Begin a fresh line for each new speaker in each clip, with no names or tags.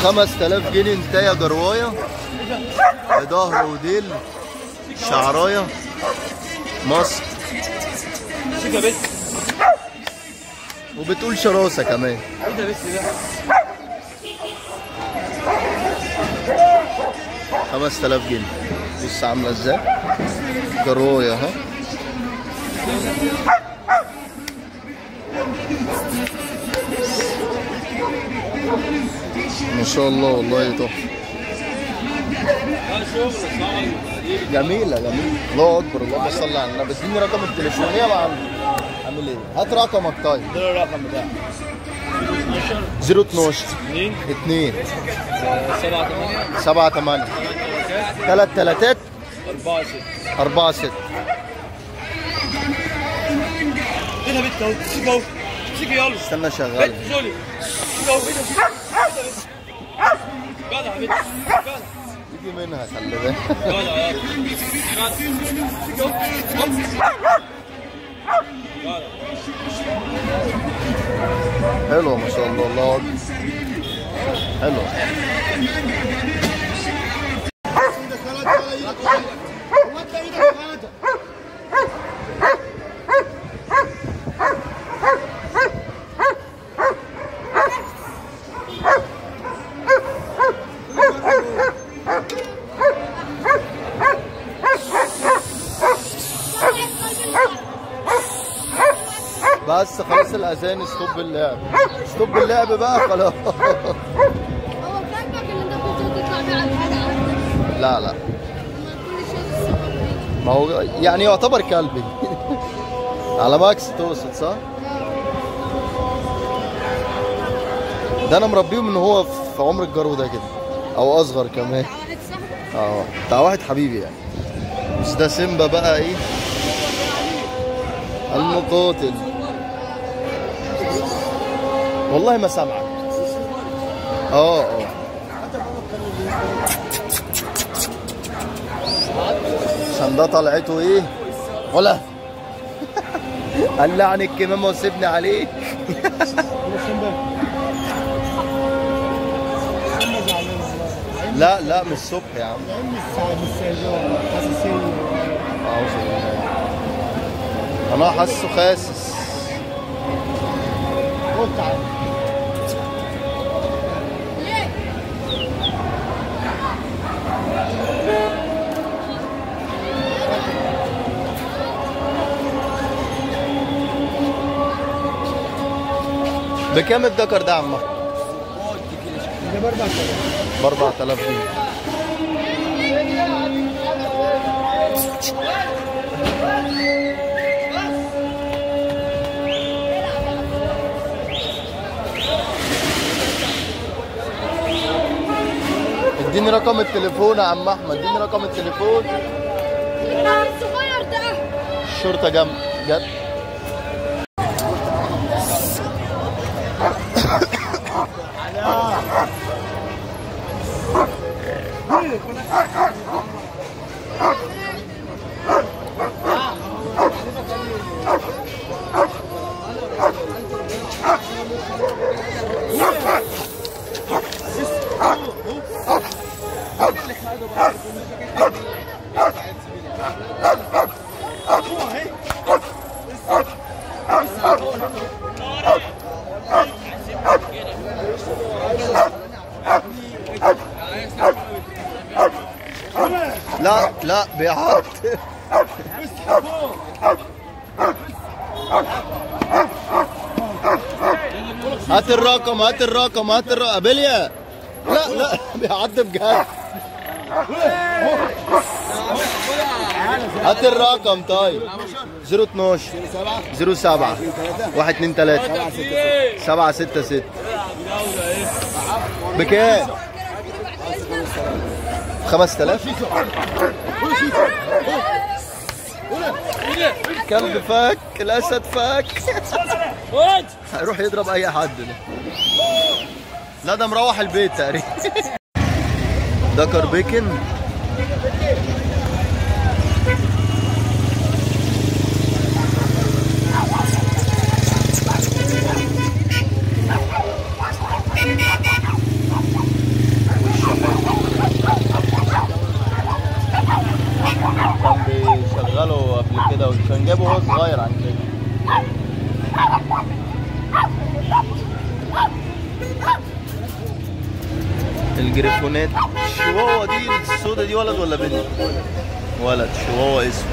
5000 جنيه انت يا جروايه ظهر وديل شعرايه مصر
شوف يا بس
وبتقول شراسه كمان
ايه ده بس ده
5000 جنيه بص عامله ازاي جروايه ها ما شاء الله والله تحفه
اه شغل صعب
جميلة جميلة الله أكبر اللهم صل على النبي اديني رقم التليفون يا معلم عامل إيه؟ هات رقمك طيب
ده الرقم بتاعه
012
2
2
7 8
7 8 3 3
4 6
4 6
ايه ده بنت اهو امسك اهو امسك يلا
استنى شغال
بنت زولي امسك اهو ايه ده جدع يا بنت جدع
يجي منها خلي بالك
جدع يلا جدع امسك اهو جدع
حلوة ما شاء الله الله أكبر حلوة بس خلاص الأذان ستوب اللعب ستوب اللعب بقى خلاص
هو كاتبك اللي انت كنت تطلع بيه على الحلقه
لا لا
ما كل شيء الصبح
ما هو يعني يعتبر كلبي على ماكس تقصد صح؟ ده انا مربيه من هو في عمر الجرو ده كده او اصغر كمان
واحد صاحبي
اه بتاع واحد حبيبي يعني بس ده سيمبا بقى ايه المقاتل والله ما سامعك اه اه عشان ده طلعته ايه ولا قلعني الكمامه وسيبني عليه لا لا مش الصبح يا عم أعوذ بالله. انا حاسه خاسس
ليه؟
بكام الدكر ده يا عم ب 4000 جنيه اديني رقم التليفون يا عم احمد اديني رقم التليفون
الصغير ده
الشرطه جنب جت لا لا بيعط هات الرقم هات الرقم هات الرقم بليا لا لا بيعض بجد هات الرقم طيب 012 07 1 2 3 7 6 6 بكام؟ 5000 كلب فك الاسد فك
خد
هيروح يضرب اي حد ده لا ده مروح البيت تقريبا ده كربيكن الجريفونات الشواوة دي السودا دي ولد ولا بنت؟ ولد شواوة اسود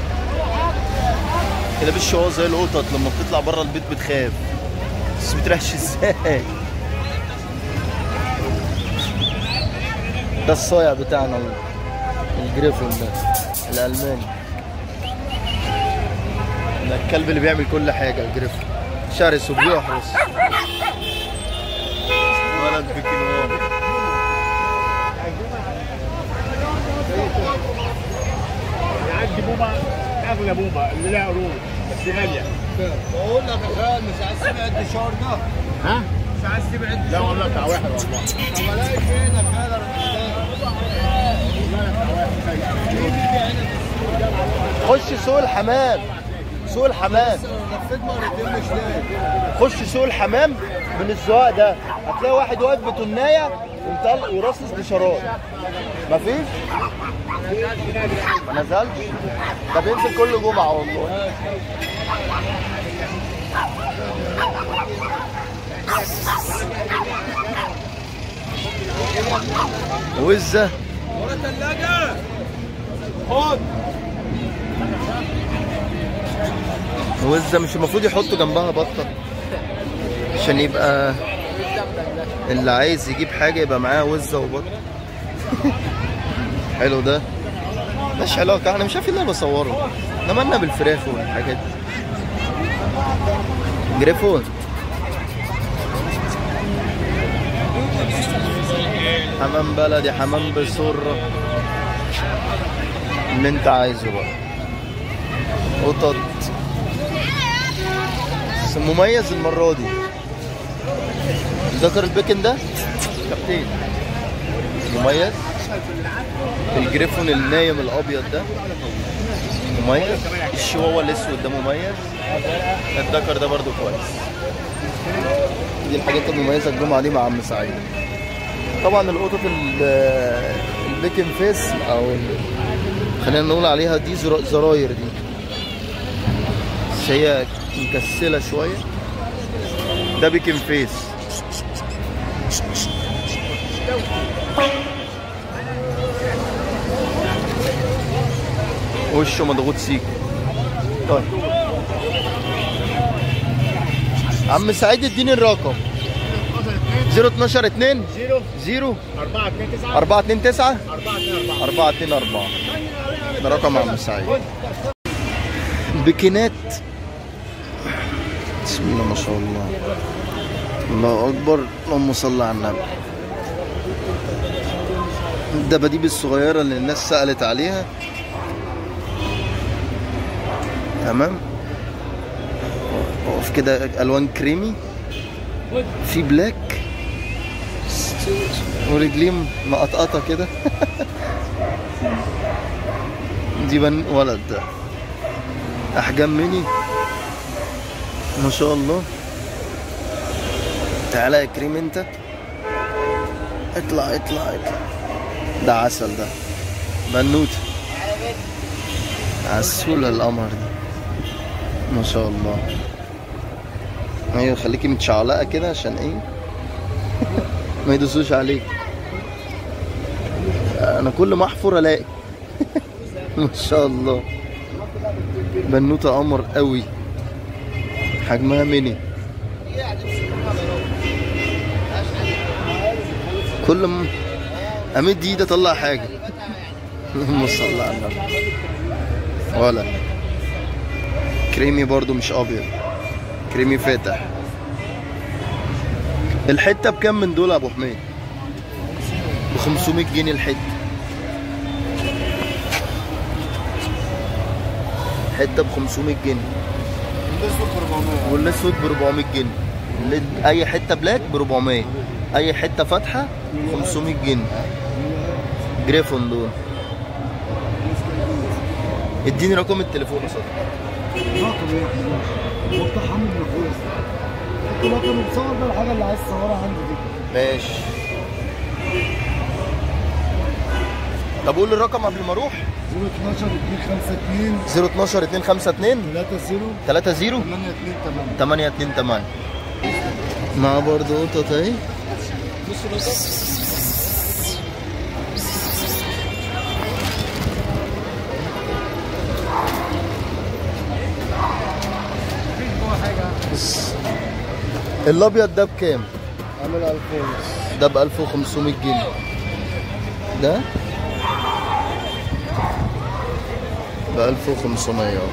كده بالشواوة زي القطط لما بتطلع بره البيت بتخاف بس بترعش ازاي ده الصايع بتاعنا الجريفون ده الألماني ده الكلب اللي بيعمل كل حاجة الجريفون شرس وبيحرس ولد بكنوان
عندي بوبا اغلى بوبا اللي لها قرون بس غاليه
بقول لك يا خال مش عايز تبعد الشهر ده
ها؟
مش عايز تبعد
لا والله بتاع واحد والله
طب الاقي فين يا خال
خش سوق الحمام سوق الحمام
لفيت مرتين مش لاقي
خش سوق الحمام من الزواق ده هتلاقي واحد واقف بتنايه ومطلق وراصص بشراب مفيش ما نزلش ده بينزل كل جمعه والله وزه
ورا ثلاجة خد
وزه مش المفروض يحطوا جنبها بطه عشان يبقى اللي عايز يجيب حاجه يبقى معاه وزه وبطه حلو ده مش علاقه احنا مش عارف اللي انا بصوره احنا مالنا بالفراخ والحاجات دي جريفون حمام بلدي حمام بسرة اللي انت عايزه بقى قطط بس مميز المرة دي ذكر البيكن ده كابتن مميز الجريفون النايم الابيض ده مميز الشواوا الاسود ده مميز الذكر ده برضو كويس دي الحاجات المميزه الجمعه دي مع عم سعيد طبعا القطط ال- البيكن فيس او ال- خلينا نقول عليها دي زرا- زراير دي بس هي مكسله شويه ده بيكن فيس وشه مضغوط سيكو طيب عم سعيد اديني الرقم 012 2
زيرو
0
4 2 9
4 2 9
4 2 4
4 2 4 ده رقم عم سعيد بكينات بسم الله ما شاء الله الله اكبر اللهم صل على النبي الدباديب الصغيره اللي الناس سالت عليها تمام اقف كده الوان كريمي في بلاك ورجليه مقطقطه كده دي بن ولد ده احجام ميني ما شاء الله تعالى يا كريم انت اطلع اطلع اطلع ده عسل ده بنوته عسولة القمر دي ما شاء الله ايوه خليكي متشعلقه كده عشان ايه ما يدوسوش عليك انا كل ما احفر الاقي ما شاء الله بنوته قمر قوي حجمها ميني كل ما امد ايدي اطلع حاجه اللهم صل على النبي ولا كريمي برضو مش ابيض كريمي فاتح الحته بكام من دول يا ابو حميد ب 500 جنيه الحته حته ب 500 جنيه والاسود ب 400 جنيه اللي- اي حته بلاك ب 400 اي حته فاتحه 500 جنيه جريفون دول اديني رقم التليفون يا صديقي
رقم ايه وقت حمد من اخويا حط رقم مصور ده الحاجه اللي عايز تصورها عندي دي
ماشي طب قول لي الرقم قبل ما اروح
012 252
012 252
30
30
828
828 مع برضه قطط اهي الابيض ده بكام
عامل 1000 ونص
ده ب 1500 جنيه ده ب 1500 اه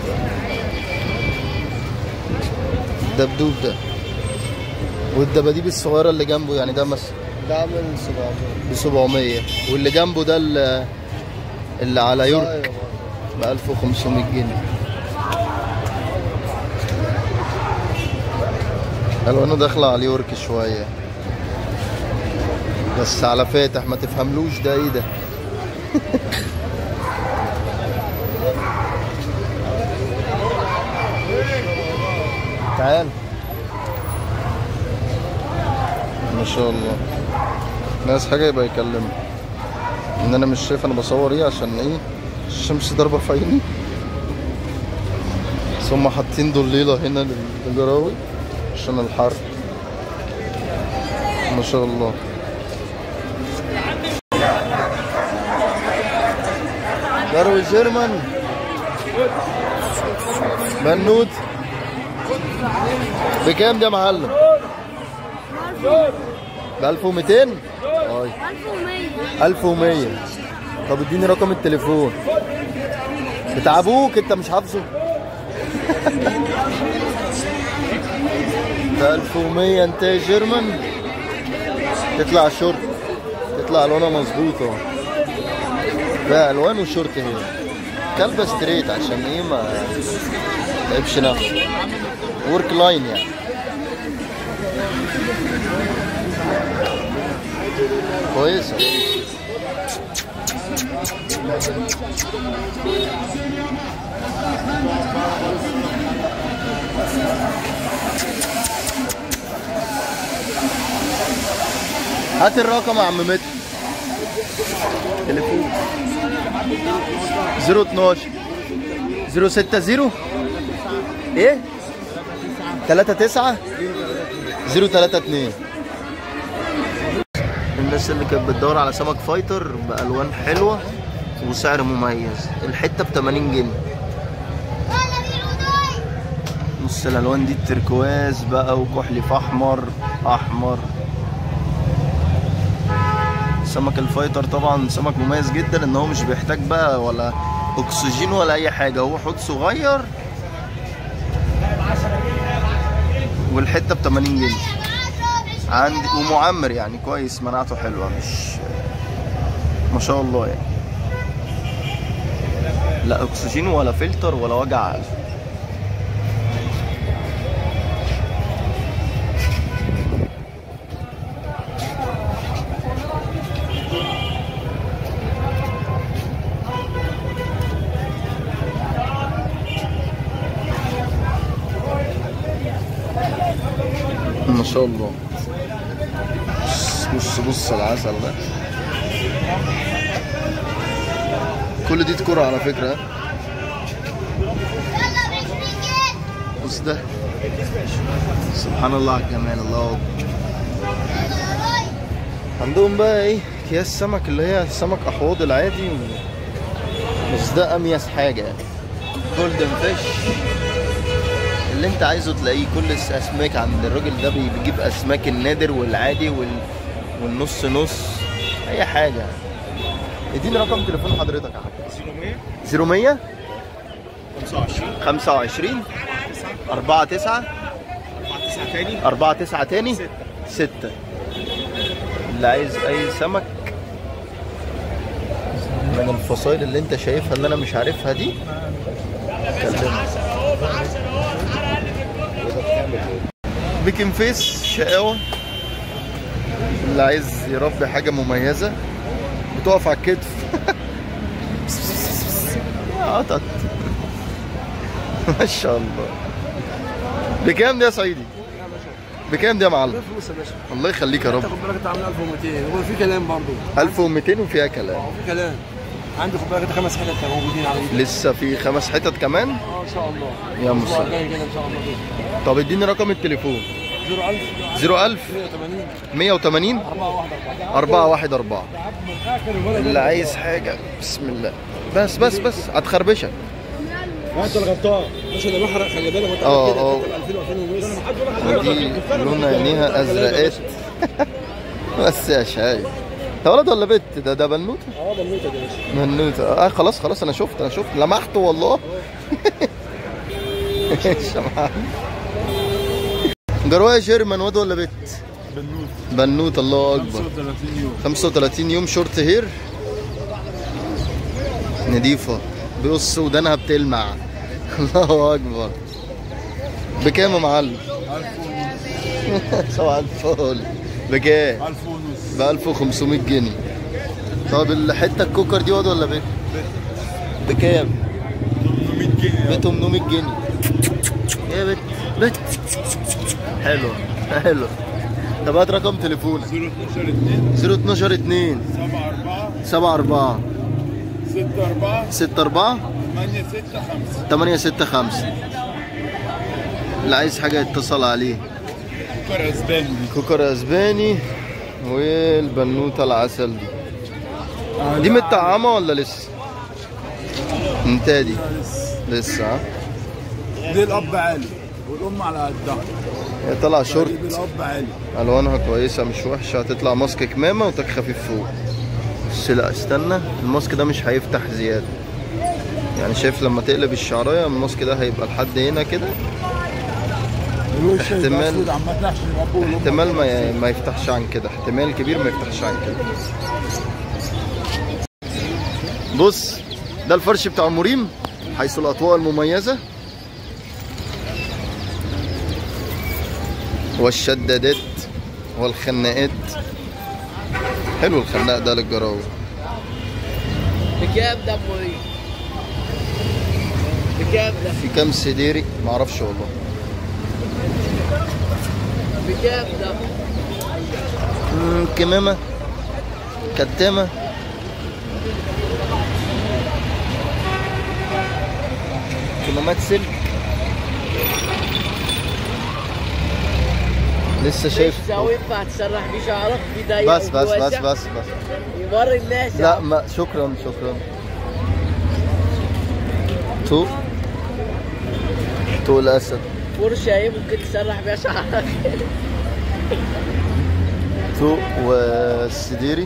ده بدوب ده والدباديب الصغيرة اللي جنبه يعني ده مثلا
ده عامل 700
ب 700 واللي جنبه ده اللي, اللي على يورك
ايوه
ب 1500 جنيه الوانه داخله على اليورك شويه بس على فاتح ما تفهملوش ده ايه ده تعال ما شاء الله ناس حاجه يبقى يكلمني ان انا مش شايف انا بصور ايه عشان ايه الشمس ضاربه في عيني بس هم حاطين ضليله هنا للجراوي عشان الحر ما شاء الله جروي جيرمان بنوت بكام ده يا معلم؟ ب 1200 اه
1100
1100 طب اديني رقم التليفون بتاع ابوك انت مش حافظه ده 1100 انت يا جيرمان تطلع شورت تطلع الوانها مظبوطه ده الوان وشورت هنا كلبه ستريت عشان ايه ما تعبش نفسه ورك لاين يعني كويسه هات الرقم يا عم متر تليفون 012 060 ايه 39 032 الناس اللي كانت بتدور على سمك فايتر بألوان حلوة وسعر مميز الحتة ب 80 جنيه نص الألوان دي التركواز بقى وكحلي في أحمر أحمر سمك الفايتر طبعا سمك مميز جدا ان هو مش بيحتاج بقى ولا اكسجين ولا اي حاجه هو حوض صغير والحته ب 80 جنيه عندي ومعمر يعني كويس مناعته حلوه مش ما شاء الله يعني لا اكسجين ولا فلتر ولا وجع قلب ما شاء الله بص بص بص العسل ده كل دي تكرة على فكرة بص ده سبحان الله على الجمال الله أكبر. عندهم بقى ايه اكياس سمك اللي هي سمك احواض العادي بس ده اميز حاجة جولدن فيش اللي انت عايزه تلاقيه كل الاسماك عند الراجل ده بي- بيجيب اسماك النادر والعادي وال... والنص نص اي حاجه اديني رقم تليفون حضرتك يا حاج 0100
25
25 4 9
9 تاني
4 9 تاني 6 اللي عايز اي سمك من الفصائل اللي انت شايفها اللي انا مش عارفها دي كلمني بيكن فيس شقاوة اللي عايز يربي حاجة مميزة بتقف على الكتف قطط ما شاء الله بكام ده يا صعيدي؟ بكام ده يا معلم؟
فلوس يا باشا
الله يخليك يا رب
خد بالك انت عامل 1200 هو في كلام برضه
1200 وفيها كلام
في كلام عندي خد بالك انت خمس حتت موجودين على ايدي
لسه في خمس حتت كمان
اه ان شاء الله
يا
الأسبوع
مسهل.
الجاي كده ان شاء الله كده
طب اديني رقم التليفون
01000
01000
180
180
414
414 اللي عايز حاجة بسم الله بس بس بس هتخربشك
انت الغطاء مش انا محرق خلي بالك وانت
اه،
عامل كده
اه.
بتاكل 2000 2000 ونص
ودي لون عينيها ازرقات بس يا شاي ده ولد ولا بنت ده ده بنوته
اه بنوته دي يا باشا
بنوته اه خلاص خلاص انا شفت انا شفت لمحته والله ايش يا معلم؟ جروايه جيرمان واد ولا بنت
بنوته
بنوت الله اكبر
35 يوم
35 يوم شورت هير نضيفة بص ودانها بتلمع الله أكبر بكام يا معلم؟
1000 ونص
صباح الفل بكام؟
1000 ونص
ب 1500 جنيه طب الحتة الكوكر دي واد ولا بيت؟ بكام؟
800 جنيه
ب 800 جنيه ايه يا بت؟ بت حلو حلو طب هات رقم تليفونك
012 2
012 2
7 4
7 4
6
6
4
4
8 6 5
8 6 5 اللي عايز حاجة يتصل عليه
كوكر اسباني دي
كوكر اسباني والبنوتة العسل دي دي متطعمة ولا لسه؟ انت دي لسه ها
دي الاب عالي والام على قدها
هي طالعة
دي
شورت
الاب عالي
الوانها كويسة مش وحشة هتطلع ماسك كمامة وتك خفيف فوق بس لا استنى الماسك ده مش هيفتح زيادة يعني شايف لما تقلب الشعراية الماسك ده هيبقى لحد هنا كده
الوش
احتمال-
هيبقى اسود عامة عشان الاب والام
احتمال ما ي- ما يفتحش عن كده احتمال كبير ما يفتحش عن كده بص ده الفرش بتاع مريم حيث الاطواق المميزه والشدادات والخناقات حلو الخناق ده للجراوي
بكام ده مريض بكام ده
في كام سديري معرفش والله
بكام ده
مم، كمامه كتامه كمامات سلك لسه شايف
مش لو ينفع تسرح بيه شعرك في ضيق
بس بس بس
وواسع.
بس بس
يوري الناس
لا ما شكرا شكرا تو تو الاسد
فرشة ايه ممكن تسرح بيها شعرك
تو والسديري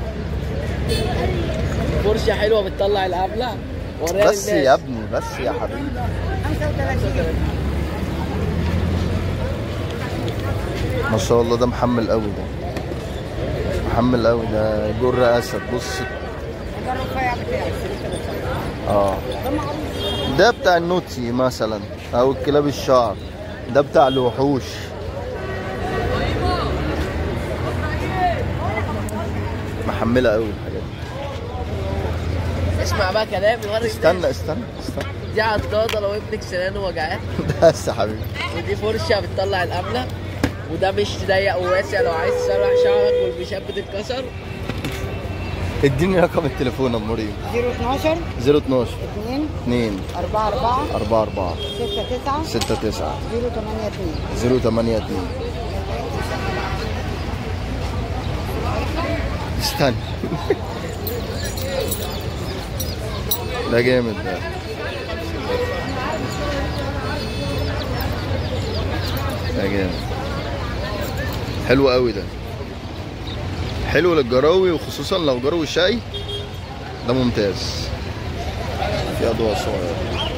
فرشة حلوة بتطلع القبلة وريها
بس
للناس.
يا ابني بس يا حبيبي ما شاء الله ده محمل قوي ده محمل قوي ده جر اسد بص اه ده بتاع النوتي مثلا او الكلاب الشعر ده بتاع الوحوش محمله قوي الحاجات دي
اسمع بقى كلام يوري الناس
استنى استنى استنى
دي عضاضة لو ابنك سنانه وجعان
بس يا حبيبي
ودي فرشة بتطلع القبلة وده مش ضيق وواسع لو عايز تسرح شعرك والمشاب بتتكسر
اديني رقم التليفون يا ام مريم
012
012
2
2
4 4
4 4
6 9
6 9
0 8 2
0 8 2 استنى ده جامد ده ده جامد حلو قوي ده حلو للجراوي وخصوصا لو جراوي شاي ده ممتاز في اضواء صغيره